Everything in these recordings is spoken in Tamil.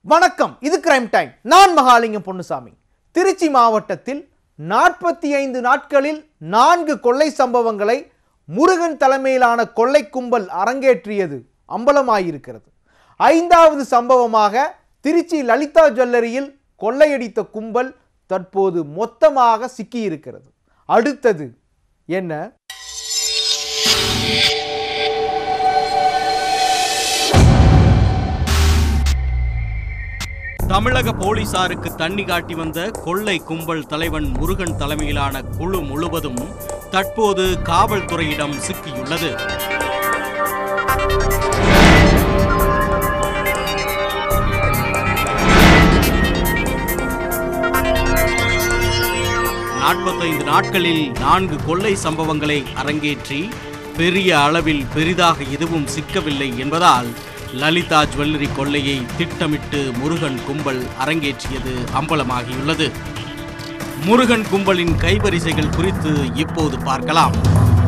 வணக்கம் இது கிரைம் டைம் நான் மகாலிங்கம் பொன்னுசாமி திருச்சி மாவட்டத்தில் நாற்பத்தி ஐந்து நாட்களில் நான்கு கொள்ளை சம்பவங்களை முருகன் தலைமையிலான கொள்ளை கும்பல் அரங்கேற்றியது அம்பலமாயிருக்கிறது ஐந்தாவது சம்பவமாக திருச்சி லலிதா ஜுவல்லரியில் கொள்ளையடித்த கும்பல் தற்போது மொத்தமாக சிக்கியிருக்கிறது அடுத்தது என்ன தமிழக போலீசாருக்கு தண்ணி காட்டி வந்த கொள்ளை கும்பல் தலைவன் முருகன் தலைமையிலான குழு முழுவதும் தற்போது காவல்துறையிடம் சிக்கியுள்ளது நாற்பத்தைந்து நாட்களில் நான்கு கொள்ளை சம்பவங்களை அரங்கேற்றி பெரிய அளவில் பெரிதாக எதுவும் சிக்கவில்லை என்பதால் லலிதா ஜுவல்லரி கொள்ளையை திட்டமிட்டு முருகன் கும்பல் அரங்கேற்றியது அம்பலமாகியுள்ளது முருகன் கும்பலின் கைவரிசைகள் குறித்து இப்போது பார்க்கலாம்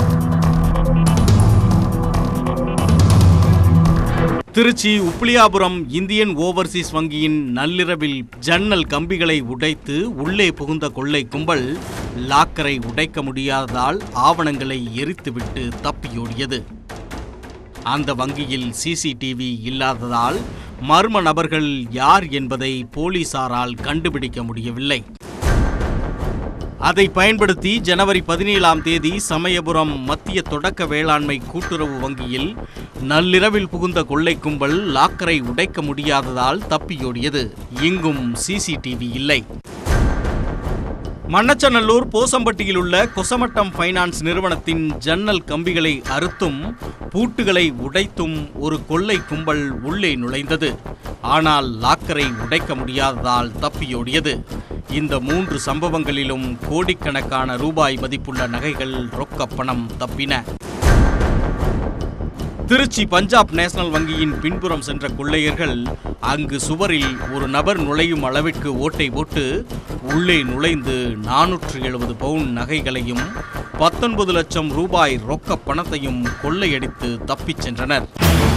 திருச்சி உப்பிலியாபுரம் இந்தியன் ஓவர்சீஸ் வங்கியின் நள்ளிரவில் ஜன்னல் கம்பிகளை உடைத்து உள்ளே புகுந்த கொள்ளை கும்பல் லாக்கரை உடைக்க முடியாததால் ஆவணங்களை எரித்துவிட்டு தப்பியோடியது அந்த வங்கியில் சிசிடிவி இல்லாததால் மர்ம நபர்கள் யார் என்பதை போலீசாரால் கண்டுபிடிக்க முடியவில்லை அதை பயன்படுத்தி ஜனவரி பதினேழாம் தேதி சமயபுரம் மத்திய தொடக்க வேளாண்மை கூட்டுறவு வங்கியில் நள்ளிரவில் புகுந்த கொள்ளை கும்பல் லாக்கரை உடைக்க முடியாததால் தப்பியோடியது இங்கும் சிசிடிவி இல்லை மண்ணச்சநல்லூர் போசம்பட்டியில் உள்ள கொசமட்டம் ஃபைனான்ஸ் நிறுவனத்தின் ஜன்னல் கம்பிகளை அறுத்தும் பூட்டுகளை உடைத்தும் ஒரு கொள்ளை கும்பல் உள்ளே நுழைந்தது ஆனால் லாக்கரை உடைக்க முடியாததால் தப்பியோடியது இந்த மூன்று சம்பவங்களிலும் கோடிக்கணக்கான ரூபாய் மதிப்புள்ள நகைகள் ரொக்கப் பணம் தப்பின திருச்சி பஞ்சாப் நேஷனல் வங்கியின் பின்புறம் சென்ற கொள்ளையர்கள் அங்கு சுவரில் ஒரு நபர் நுழையும் அளவிற்கு ஓட்டை போட்டு உள்ளே நுழைந்து நானூற்று எழுபது பவுன் நகைகளையும் பத்தொன்பது லட்சம் ரூபாய் ரொக்க பணத்தையும் கொள்ளையடித்து தப்பிச் சென்றனர்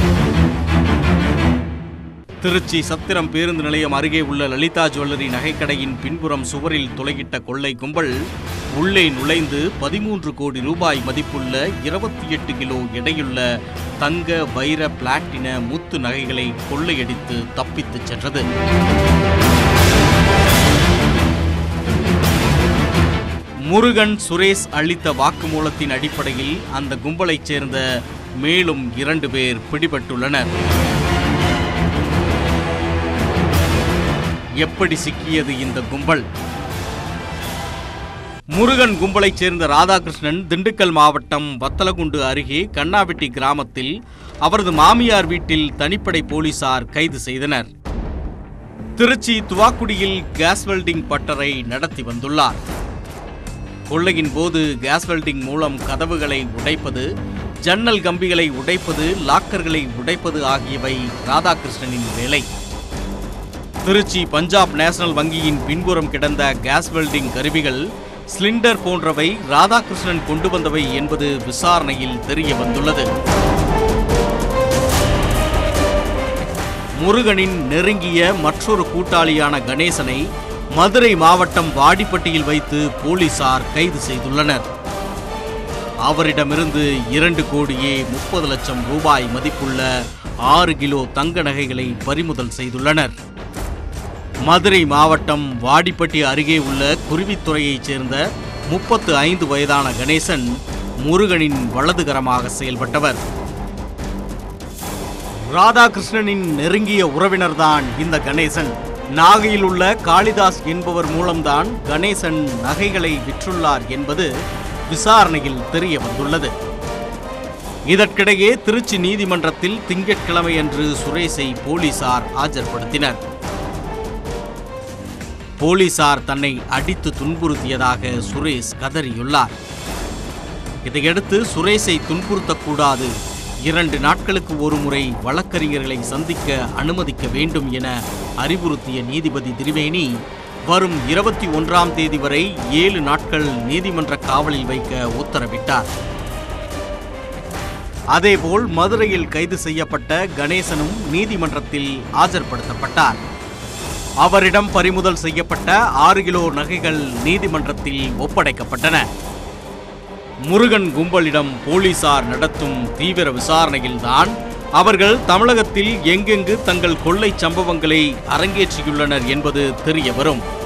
திருச்சி சத்திரம் பேருந்து நிலையம் அருகே உள்ள லலிதா ஜுவல்லரி நகைக்கடையின் பின்புறம் சுவரில் துளையிட்ட கொள்ளை கும்பல் உள்ளே நுழைந்து பதிமூன்று கோடி ரூபாய் மதிப்புள்ள இருபத்தி எட்டு கிலோ எடையுள்ள தங்க வைர பிளாட்டின முத்து நகைகளை கொள்ளையடித்து தப்பித்துச் சென்றது முருகன் சுரேஷ் அளித்த வாக்குமூலத்தின் அடிப்படையில் அந்த கும்பலைச் சேர்ந்த மேலும் இரண்டு பேர் பிடிபட்டுள்ளனர் எப்படி சிக்கியது இந்த கும்பல் முருகன் கும்பலைச் சேர்ந்த ராதாகிருஷ்ணன் திண்டுக்கல் மாவட்டம் வத்தலகுண்டு அருகே கண்ணாவெட்டி கிராமத்தில் அவரது மாமியார் வீட்டில் தனிப்படை போலீசார் கைது செய்தனர் திருச்சி துவாக்குடியில் கேஸ் வெல்டிங் பட்டறை நடத்தி வந்துள்ளார் கொள்ளையின் போது கேஸ் வெல்டிங் மூலம் கதவுகளை உடைப்பது ஜன்னல் கம்பிகளை உடைப்பது லாக்கர்களை உடைப்பது ஆகியவை ராதாகிருஷ்ணனின் வேலை திருச்சி பஞ்சாப் நேஷனல் வங்கியின் பின்புறம் கிடந்த கேஸ் வெல்டிங் கருவிகள் சிலிண்டர் போன்றவை ராதாகிருஷ்ணன் கொண்டு வந்தவை என்பது விசாரணையில் தெரிய வந்துள்ளது முருகனின் நெருங்கிய மற்றொரு கூட்டாளியான கணேசனை மதுரை மாவட்டம் வாடிப்பட்டியில் வைத்து போலீசார் கைது செய்துள்ளனர் அவரிடமிருந்து இரண்டு கோடியே முப்பது லட்சம் ரூபாய் மதிப்புள்ள ஆறு கிலோ தங்க நகைகளை பறிமுதல் செய்துள்ளனர் மதுரை மாவட்டம் வாடிப்பட்டி அருகே உள்ள குருவித்துறையைச் சேர்ந்த முப்பத்து ஐந்து வயதான கணேசன் முருகனின் வலதுகரமாக செயல்பட்டவர் ராதாகிருஷ்ணனின் நெருங்கிய உறவினர்தான் இந்த கணேசன் நாகையில் உள்ள காளிதாஸ் என்பவர் மூலம்தான் கணேசன் நகைகளை விற்றுள்ளார் என்பது விசாரணையில் தெரிய வந்துள்ளது இதற்கிடையே திருச்சி நீதிமன்றத்தில் திங்கட்கிழமையன்று சுரேஷை போலீசார் ஆஜர்படுத்தினர் போலீசார் தன்னை அடித்து துன்புறுத்தியதாக சுரேஷ் கதறியுள்ளார் இதையடுத்து சுரேஷை துன்புறுத்தக்கூடாது இரண்டு நாட்களுக்கு ஒருமுறை வழக்கறிஞர்களை சந்திக்க அனுமதிக்க வேண்டும் என அறிவுறுத்திய நீதிபதி திரிவேணி வரும் இருபத்தி ஒன்றாம் தேதி வரை ஏழு நாட்கள் நீதிமன்ற காவலில் வைக்க உத்தரவிட்டார் அதேபோல் மதுரையில் கைது செய்யப்பட்ட கணேசனும் நீதிமன்றத்தில் ஆஜர்படுத்தப்பட்டார் அவரிடம் பறிமுதல் செய்யப்பட்ட ஆறு கிலோ நகைகள் நீதிமன்றத்தில் ஒப்படைக்கப்பட்டன முருகன் கும்பலிடம் போலீசார் நடத்தும் தீவிர விசாரணையில்தான் அவர்கள் தமிழகத்தில் எங்கெங்கு தங்கள் கொள்ளை சம்பவங்களை அரங்கேற்றியுள்ளனர் என்பது தெரிய வரும்